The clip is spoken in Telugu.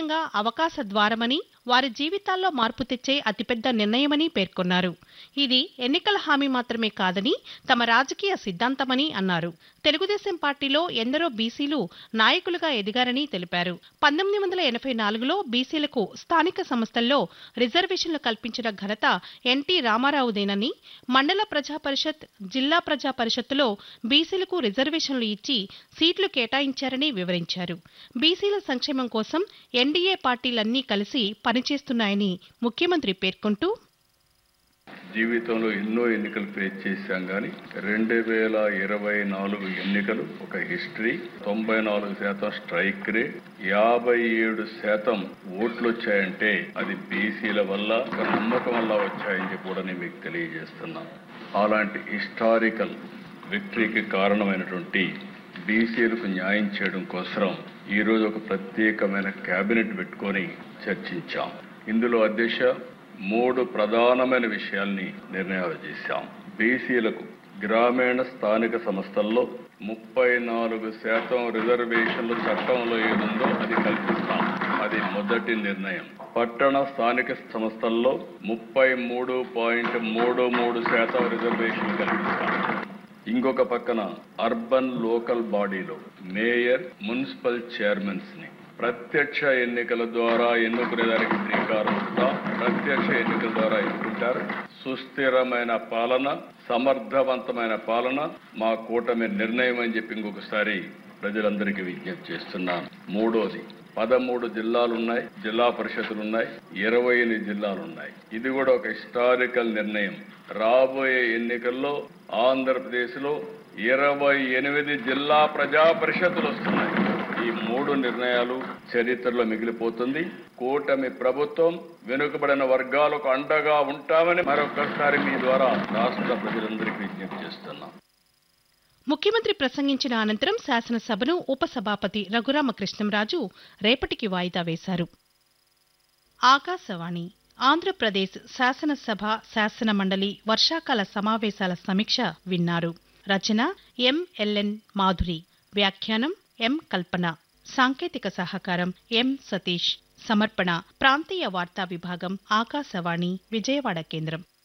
ముఖ్యంగా అవకాశ ద్వారమని వారి జీవితాల్లో మార్పు తెచ్చే అతిపెద్ద నిర్ణయమని పేర్కొన్నారు ఇది ఎన్నికల హామీ మాత్రమే కాదని తమ రాజకీయ సిద్ధాంతమని అన్నారు తెలుగుదేశం పార్టీలో ఎందరో బీసీలు నాయకులుగా ఎదిగారని తెలిపారు పంతొమ్మిది వందల ఎనభై నాలుగులో బీసీలకు స్థానిక సంస్థల్లో రిజర్వేషన్లు కల్పించిన ఘనత ఎన్టీ రామారావుదేనని మండల ప్రజా పరిషత్ జిల్లా ప్రజా పరిషత్తులో బీసీలకు రిజర్వేషన్లు ఇచ్చి సీట్లు కేటాయించారని వివరించారు బీసీల సంక్షేమం కోసం ఎన్డీఏ పార్టీలన్నీ కలిసి పనిచేస్తున్నాయని ముఖ్యమంత్రి పేర్కొంటూ జీవితంలో ఎన్నో ఎన్నికలు ఫేస్ చేశాం కానీ రెండు వేల ఇరవై నాలుగు ఎన్నికలు ఒక హిస్టరీ తొంభై నాలుగు శాతం స్ట్రైక్ రేట్ యాభై ఏడు శాతం ఓట్లు వచ్చాయంటే అది బీసీల వల్ల ఒక నమ్మకం వల్ల వచ్చాయని చెప్పి కూడా నేను మీకు తెలియజేస్తున్నాను అలాంటి హిస్టారికల్ విక్టరీకి కారణమైనటువంటి బీసీలకు న్యాయం చేయడం కోసం ఈ రోజు ఒక ప్రత్యేకమైన కేబినెట్ పెట్టుకొని చర్చించాం ఇందులో అధ్యక్ష మూడు ప్రధానమైన విషయాల్ని నిర్ణయాలు చేశాం బీసీలకు గ్రామీణ స్థానిక సంస్థల్లో ముప్పై నాలుగు శాతం రిజర్వేషన్లు చట్టంలో ఏదుందో అది కల్పిస్తాం అది మొదటి నిర్ణయం పట్టణ స్థానిక సంస్థల్లో ముప్పై మూడు పాయింట్ మూడు మూడు శాతం రిజర్వేషన్ కల్పిస్తాం ఇంకొక పక్కన అర్బన్ లోకల్ బాడీలో మేయర్ మున్సిపల్ చైర్మన్స్ ని ప్రత్యక్ష ఎన్నికల ద్వారా ఎన్నుకునేదానికి శ్రీకారం చుడతాం ప్రత్యక్ష ఎన్నికల ద్వారా ఎన్నుకుంటారు సుస్థిరమైన పాలన సమర్థవంతమైన పాలన మా కూటమి నిర్ణయం అని చెప్పి ఇంకొకసారి ప్రజలందరికీ విజ్ఞప్తి చేస్తున్నాను మూడోది పదమూడు జిల్లాలు ఉన్నాయి జిల్లా పరిషత్తులు ఉన్నాయి ఇరవై ఎనిమిది జిల్లాలు ఉన్నాయి ఇది కూడా ఒక హిస్టారికల్ నిర్ణయం రాబోయే ఎన్నికల్లో ఆంధ్రప్రదేశ్ లో ఇరవై ఎనిమిది జిల్లా ప్రజా పరిషత్తులు వస్తున్నాయి ఈ మూడు నిర్ణయాలు చరిత్రలో మిగిలిపోతుంది కూటమి ప్రభుత్వం వెనుకబడిన వర్గాలకు అండగా ఉంటామని మరొకసారి మీ ద్వారా రాష్ట్ర ప్రజలందరికీ విజ్ఞప్తి చేస్తున్నాం ముఖ్యమంత్రి ప్రసంగించిన అనంతరం శాసనసభను ఉపసభాపతి రఘురామకృష్ణంరాజు రేపటికి వాయిదా వేశారు ఆకాశవాణి ఆంధ్రప్రదేశ్ శాసనసభ శాసన మండలి వర్షాకాల సమావేశాల సమీక్ష విన్నారు రచన ఎంఎల్ఎన్ మాధురి వ్యాఖ్యానం ఎం కల్పన సాంకేతిక సహకారం ఎం సతీష్ సమర్పణ ప్రాంతీయ వార్తా విభాగం ఆకాశవాణి విజయవాడ కేంద్రం